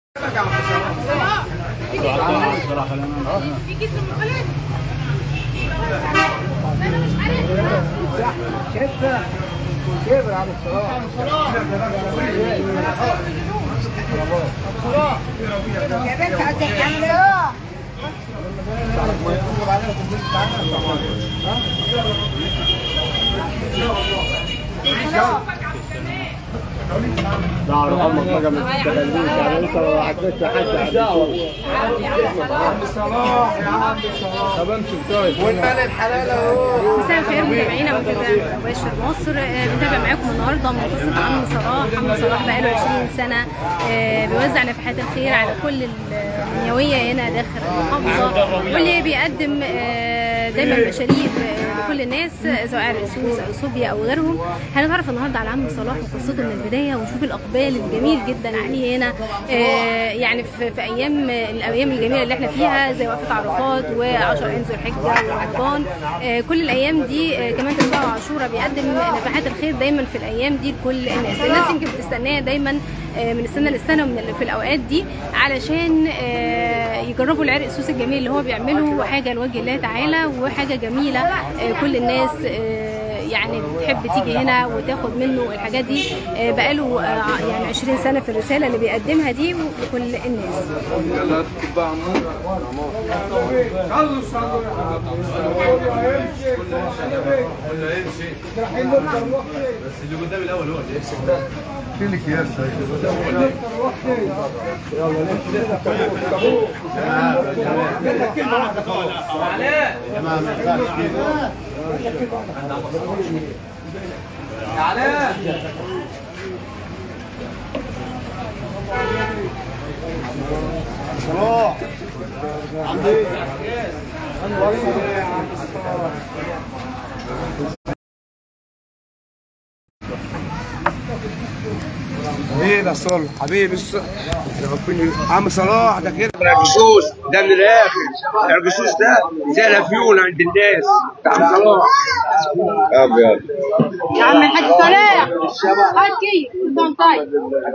ظهر عمرك بقى ما تستغلوش يعني انت لو حكيت حد طب امشي طيب مساء الخير متابعينا متابع مباشر مصر آه، بنتابع معاكم النهارده من قصه عم صلاح عم صلاح بقاله 20 سنه آه، بيوزع نفحات الخير على كل المنيويه هنا داخل المحافظه واللي بيقدم آه، دايما مشاريب آه، لكل الناس آه، سواء عرقسوس او صوبيا او غيرهم هنتعرف النهارده على عم صلاح وقصته من البدايه ونشوف الاقبال الجميل جدا عليه هنا آه، يعني في, في ايام الايام الجميله اللي احنا فيها زي وقفه عرفات و10 ايام ذو الحجه ورمضان آه، كل الايام دي آه، كمان تسوع وعاشوراء بيقدم نفحات الخير دايما في الايام دي لكل الناس الناس يمكن بتستناه دايما آه، من السنه للسنه ومن ال- في الاوقات دي علشان آه، يجربوا العرق السوس الجميل اللي هو بيعمله وحاجه لوجه الله تعالى وحاجه جميله آه، كل الناس آه، يعني بتحب تيجي هنا وتاخد منه الحاجات دي آه، بقاله آه، يعني 20 سنه في الرساله اللي بيقدمها دي لكل الناس ايه ده صل حبيبي الص- عم صلاح ده كده الرجسوس ده من الاخر الرجسوس ده زي الافيون عند الناس ده عم صلاح ابيض يا عم الحاج صلاح هات كيف قدام طيب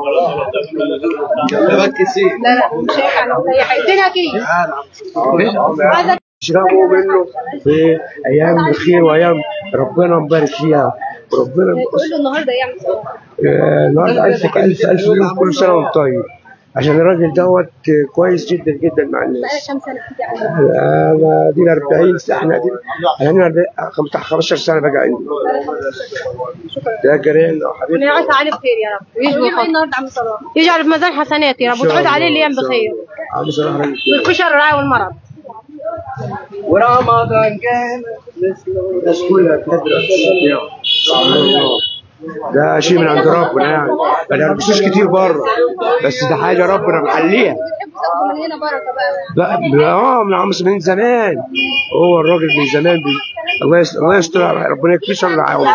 لا لا مش هينفع لو ريحت ادينا كيف هذا اشربوا منه في ايام الخير وايام ربنا مبارك فيها وربنا تقول له النهارده يعمل صلاح آه، النهارده الف الف الف مليون كل سنه وانت طيب عشان الراجل دوت آه، كويس جدا جدا مع الناس بقى كام سنه بتيجي عندنا انا دي 40 سنه احنا دي انا هنا بتاع 15 سنه بقى عندي ده جيران حبيبي ونعيش عليه بخير يا رب ويجي بخير النهارده عم صلاح يجعل في ميزان حسنات يا رب وتعود عليه الايام بخير عم صلاح راجل كويس. ويكفي شر الرعاية والمرض ورمضان كان الناس كلها تدرس ده شيء من عند ربنا يعني ما نعرفوش كتير بره بس ده حاجه ربنا محليها بتحبوا تاخدوا من هنا بركه بقى لا اه من عم من زمان هو الراجل من زمان بي... الله يستر الله يستر على- ربنا يكفيه شر العون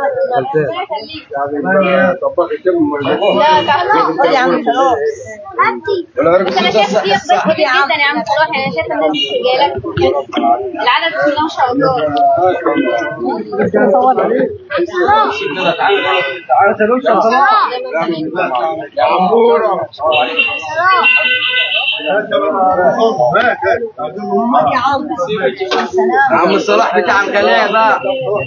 خد يا عم صلاح انا شايف فيه اقبال كبير جدا يا عم صلاح انا شايف الناس جايه لك العدد بسم الله ما شاء الله يا عمورة عم صلاح بتاع الغلابة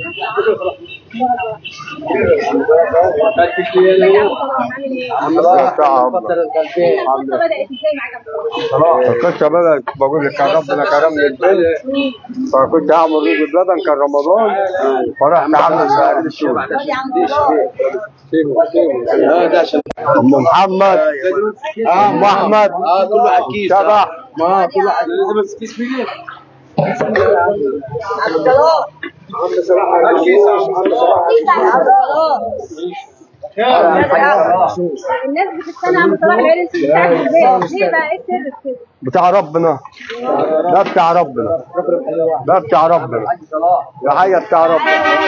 القصه بدات ازاي معاك يا عم صلاح القصه بدات بقول لك كان ربنا كرمني البيت فكنت هعمل رز بلبن كان رمضان فرحت عامل سهر الشغل خد يا عم صلاح ام محمد ام احمد اه كل واحد كيس شبح ما كل واحد بس كيس فيه الناس بتستنى عم صلاح العرس بتاعك في البيت ليه بقى ايه السر في كده؟ بتاع ربنا ده بتاع ربنا ده بتاع ربنا ده حاجه بتاع ربنا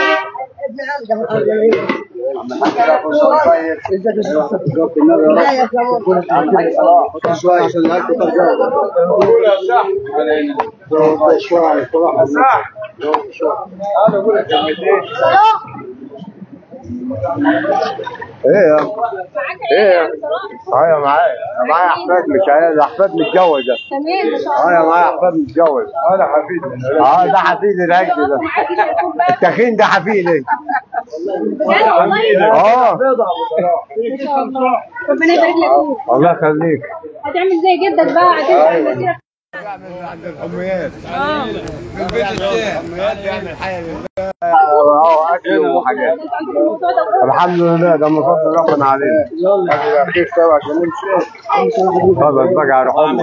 ايه يا ايه ايوه معايا معايا احفاد مش عيال احفاد متجوزه تمام ما شاء الله ايوه معايا احفاد متجوز هذا حفيدي اه ده حفيد الهجد ده التخين ده حفيدي بجد والله اه ما شاء الله ربنا يبارك لك فيك الله يخليك هتعمل زي جدك بقى هتعمل زي الحميات اه في البيت الثاني الحميات بيعمل حاجه لله اه اكل وحاجات الحمد لله ده من فضل ربنا علينا يلا خير سوا عشان نمشي خلاص بقى على حمص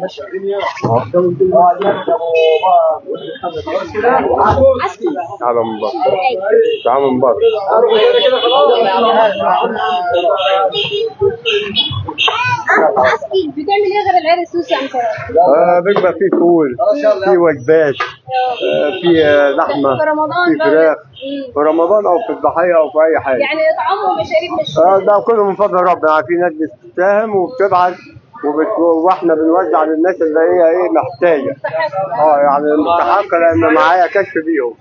تعالى من بره تعالى من بره بتعمل ايه غير العرق السوسي عم كرم؟ آه بيبقى في فول في وجبات آه في آه لحمه في رمضان في بقى. فراخ مم. في رمضان او في الضحيه او في اي حاجه يعني اطعام ومشاريب مش آه ده كله من فضل ربنا في ناس بتساهم وبتبعت وبت... واحنا بنوزع للناس اللي هي ايه محتاجه اه يعني مستحقه لان معايا كشف بيهم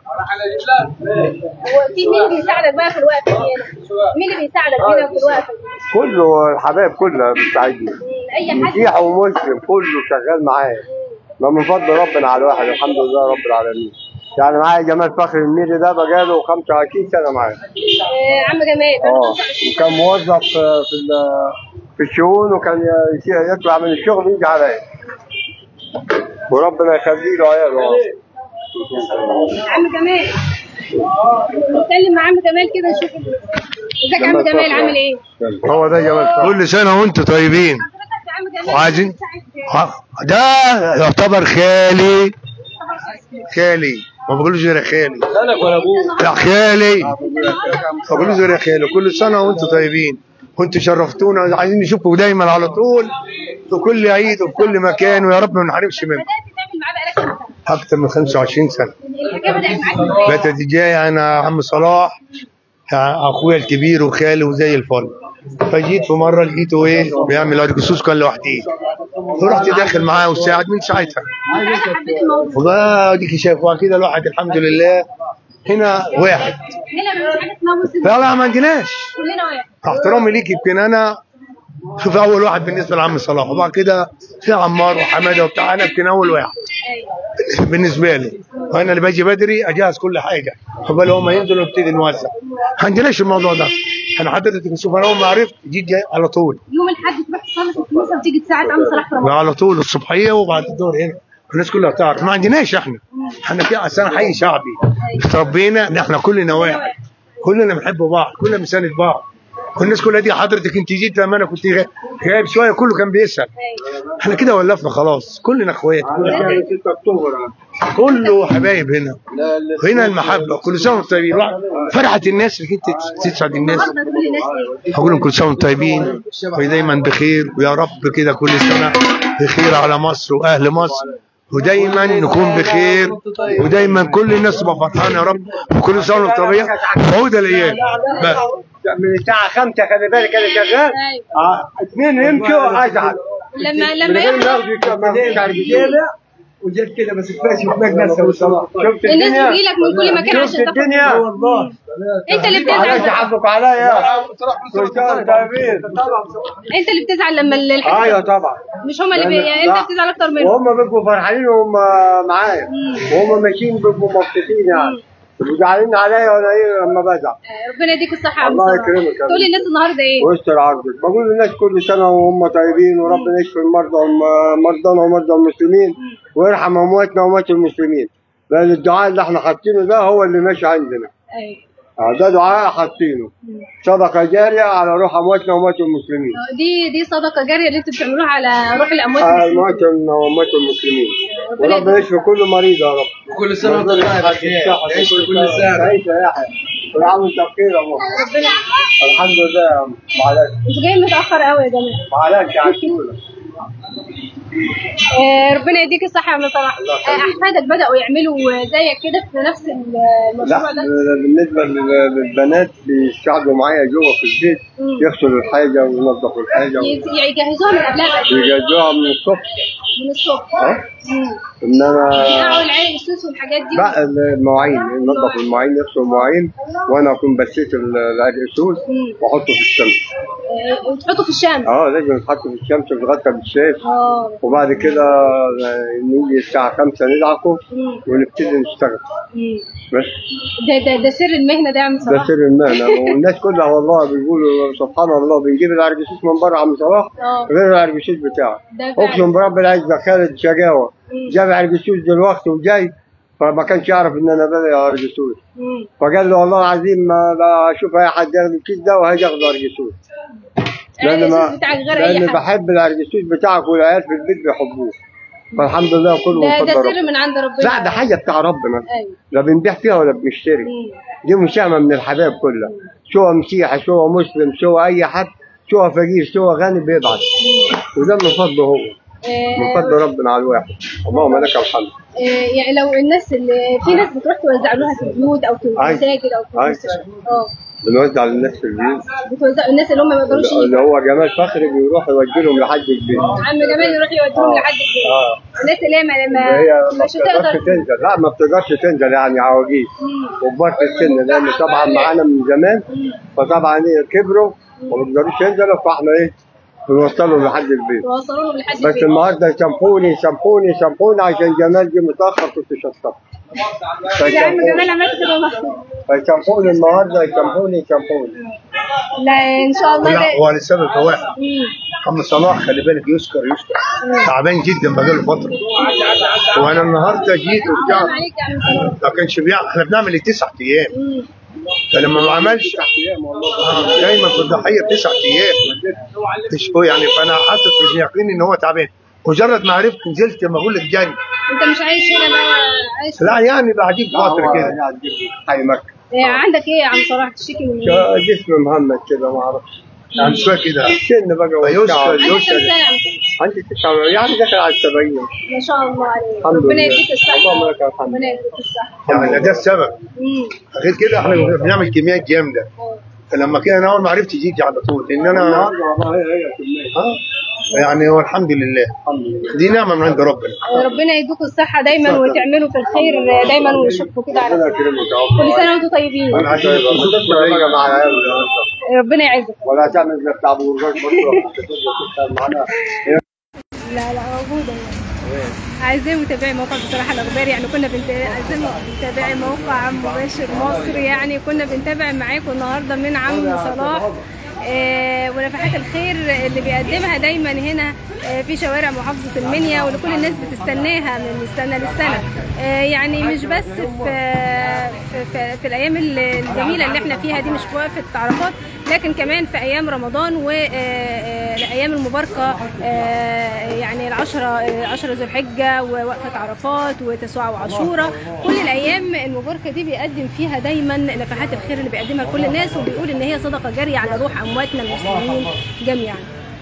وفي مين بيساعدك بقى في الوقفه دي هنا؟ مين اللي بيساعدك هنا في الوقفه دي؟ كله الحبايب كلها بتساعدني مم. اي حد مسيحي ومسلم كله شغال معايا ما من فضل ربنا على الواحد الحمد لله رب العالمين يعني معايا جمال فخر الميري ده بقاله 25 سنه معايا آه، عم جمال اه وكان موظف في في ال- في الشؤون وكان ي- يطلع من الشغل يجي عليا وربنا يخليه له عياله اه عم جمال نتكلم مع عم جمال كده نشوف ال- ازيك يا عم جمال عامل ايه؟ هو ده جمال فخر كل سنة وانتم طيبين حضرتك يا عم جمال وعايزين- بتساعد- ها، ده يعتبر خالي خالي ما بقولوش غير خالي سنك ولا ابوك لا خالي ما بقولوش غير خالي كل سنة وانتم طيبين كنتوا شرفتونا عايزين نشوفكم دايما على طول في كل عيد وفي كل مكان ويا رب ما نحرمش منكم بدات تعمل معاه بقالك كام سنه؟ اكتر من 25 سنة الحكايه بدات معاك ازاي؟ بقت جاي انا عم صلاح اخويا الكبير وخالي وزي الفل فجيت في مره لقيته ايه بيعمل ارجسوس كان لوحدي فرحت داخل معاه وساعد من ساعتها حبيت الموضوع والله اديك شايف وبعد كده الواحد الحمد لله هنا واحد هنا مفيش حاجه اسمها مسلم فعلا ما عندناش كلنا واحد احترامي ليك يمكن انا شوف اول واحد بالنسبه لعم صلاح وبعد كده في عمار وحماده وبتاع انا يمكن اول واحد ايوه بالنسبه لي وانا اللي باجي بدري اجهز كل حاجه قبل هم ينزلوا نبتدي نوزع ما عندناش الموضوع ده انا حضرتك شوف انا اول ما عرفت جيت جاي على طول يوم الاحد تروح تصلي في الكنيسه وتيجي تساعد عم صلاح في رمضان على طول الصبحيه وبعد الظهر هنا الناس كلها تعرف ما عندناش احنا احنا في اصل أنا حي شعبي تربينا ان احنا كلنا واحد كلنا بنحب بعض كلنا بنساند بعض والناس كلها دي حضرتك انت جيت لما انا كنت غا- غايب شويه كله كان بيسال ايوه احنا كده ولفنا خلاص كلنا اخوات كلنا 6 اكتوبر كله حبايب هنا هنا المحبه كل سنه وانتم طيبين الواحد- فرحه الناس اللي انت تسعد الناس النهارده كل الناس ايه؟ اقول لهم كل سنه وانتم طيبين ودايما بخير ويا رب كده كل سنه بخير على مصر واهل مصر ودايما نكون بخير ودايما كل الناس تبقى فرحانه يا رب وكل سنه وانتم طيبين وعود الايام بس من الساعه 5 خلي بالك انا شغال ايوه اه اثنين يمشوا ازعل لما من لما غير ما يحصل ياخدوا كمان وجيت كده بس كفايه شفناك ناس وصلاح شفت الناس الدنيا بتجيلك من كل مكان شفت عشان تاخد الدنيا والله انت اللي معلش بتزعل حقك عليا كل سنه وانت طيبين انت اللي بتزعل لما ال- الحاجه ايوه طبعا مش هما اللي بي... يعني لا. انت بتزعل اكتر منهم وهم بيبقوا فرحانين وهم معايا وهم ماشيين بيبقوا مبسوطين يعني وزعلانين عليا وانا ايه لما بزعل آه، ربنا يديك الصحه يا عم الله صلاح. يكرمك يا تقول للناس النهارده ايه؟ ويستر عرضك بقول للناس كل سنه وهم طيبين وربنا يشفي المرضى وم- مرضانا ومرضى المسلمين ويرحم امواتنا واموات المسلمين لان الدعاء اللي احنا حاطينه ده هو اللي ماشي عندنا ايوه آه، ده دعاء حاطينه صدقه جاريه على روح امواتنا واموات المسلمين دي دي صدقه جاريه اللي انتوا بتعملوها على روح الاموات آه، المسلمين. امواتنا واموات المسلمين ربنا وربنا يشفي كل مريض يا رب كل سنه وانت طيب يا خير عيش كل سنه تعيش يا يحيى كل عام وانت بخير يا ماما ربنا الحمد لله يا عم معلش انتوا جايين متاخر قوي يا جماعه معلش يا عسولة آه، ربنا يديك الصحه يا عم صلاح آه، احفادك بداوا يعملوا زيك كده في نفس المشروع لا ده بالنسبة لل- للبنات بيساعدوا معايا جوه في البيت مم. يغسلوا الحاجه وينظفوا الحاجه ي- يجهزوها من قبلها بقد إيه؟ ويجهزوها من الصبح من الصبح اه مم. انما يقعوا العين السوس والحاجات دي لا المواعين ينظفوا المواعين يغسلوا المواعين وانا اكون بسيت ال- العرقسوس مم. واحطه في الشمس آه، وتحطوا في الشمس اه لازم يتحط في الشمس ويتغطى بالشاش اه وبعد كده نيجي الساعة 5 ندعكه مم. ونبتدي نشتغل مم. بس ده ده ده سر المهنه ده يا عم ده صلاح سر المهنة والناس كلها والله بيقولوا سبحان الله بنجيب العرقسوس من بره عم صلاح اه غير العرقسوس بتاعه ده فعلا. اقسم برب العزة خالد شقاوة مم. جاب عرقسوس دلوقتي وجاي فما كانش يعرف ان انا بادئ عرقسوس مم. فقال له والله العظيم ما لا اشوف اي حد ياخد الكيس ده وهاجي اخد عرقسوس العرقسوس بتاعك غير أي لان حد. بحب العرقسوس بتاعك والعيال في البيت بيحبوه فالحمد لله كله ده من ده فضل سر ربنا من عند ربنا لا ده حاجه بتاع ربنا ايوه لا بنبيع فيها ولا بنشتري مم. دي مساهمه من الحبايب كلها سواء مسيحي سواء مسلم سواء اي حد سواء فقير سواء غني بيبعت وده من فضله هو من آه، فضل ربنا على الواحد اللهم لك الحمد آه، يعني لو الناس اللي في ناس بتروح توزع لها في البيوت او في أيوة. المساجد او في أيوة. المستشفى اه بنوزع للناس في البيوت بتوزع الناس اللي هم ما يقدروش اللي يجوا هو جمال فخري بيروح يوجه لهم لحد البيت عم جمال يروح يوديهم آه. لحد البيت اه الناس اللي هي ما- اللي ما هي ما مش بتقدرش هتقدر تنزل لا ما بتقدرش تنزل يعني عواجيز مم. وكبار في السن لان طبعا معانا من زمان فطبعا ايه كبروا وما بيقدروش ينزلوا فاحنا ايه بنوصلهم لحد البيت توصلوا لهم لحد بس البيت النهارده شامبوني شامبوني شامبوني عشان جمال جه متاخر كنت شطبت يا عم جمال عملت كده والله فشامبوني النهارده شامبوني شامبوني لا ان شاء الله لا ده هو لسبب واحد مم. محمد صلاح خلي بالك يسكر يسكر تعبان جدا بقاله فتره وانا النهارده جيت وبتاع سلام عليك يا عم صلاح ما كانش بيع احنا بنعمل تسع ايام مم. فلما ما عملش آه، دايما في الضحيه تسع ايام مش هو يعني فانا حاسس في يقين ان هو تعبان مجرد ما عرفت نزلت لما اقول لك جاي انت مش عايش هنا بقى عايش لا يعني بعدين فتره كده حي مكه إيه، عندك ايه يا عم صلاح تشتكي من ايه؟ جسم مهمد كده ما اعرفش يعني شويه كده سن بقى فيسكر وبتاع. عندك كام يسكر سنه يا عم صلاح؟ عندي تسعة يعني داخل على السبعين ما شاء الله عليك الحمد ربنا لله يديك الصحه اللهم لك الحمد ربنا يديك الصحه يعني ده السبب مم. غير كده احنا بنعمل كميات جامده فلما كده انا اول ما عرفت جيت على طول لان انا النهارده والله هي هي كمية اه يعني هو الحمد لله الحمد لله دي نعمه من عند ربنا ربنا يديكم الصحه دايما وتعملوا في الخير دايما ويشوفوا كده على ربنا خير يكرمك يا رب كل سنه وانتم طيبين انا عايز طيب بقى مع العيال ربنا يعزك ولا تعمل زي بتاع ابو رجاج برضه معانا لا لا موجودة أعزائي متابعي موقع بصراحة الأخبار يعني كنا بنت... أعزائي متابعي موقع مباشر مصر يعني كنا بنتابع معاكم النهاردة من عم صلاح آه ونفحات الخير اللي بيقدمها دايما هنا آه في شوارع محافظة المنيا واللي كل الناس بتستناها من السنة للسنة آه يعني مش بس في, في, في, في الأيام الجميلة اللي احنا فيها دي مش في وقفة عرفات لكن كمان في أيام رمضان والأيام المباركة آه، يعني العشرة آه، عشرة ذو الحجة ووقفة عرفات وتسوع وعاشورة كل الأيام المباركة دي بيقدم فيها دايما نفحات الخير اللي بيقدمها لكل الناس وبيقول إن هي صدقة جارية على روح أمواتنا المسلمين جميعا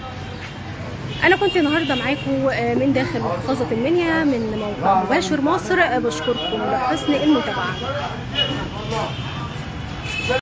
أنا كنت النهاردة معاكم آه، من داخل محافظة المنيا من موقع مباشر مصر آه، بشكركم لحسن المتابعة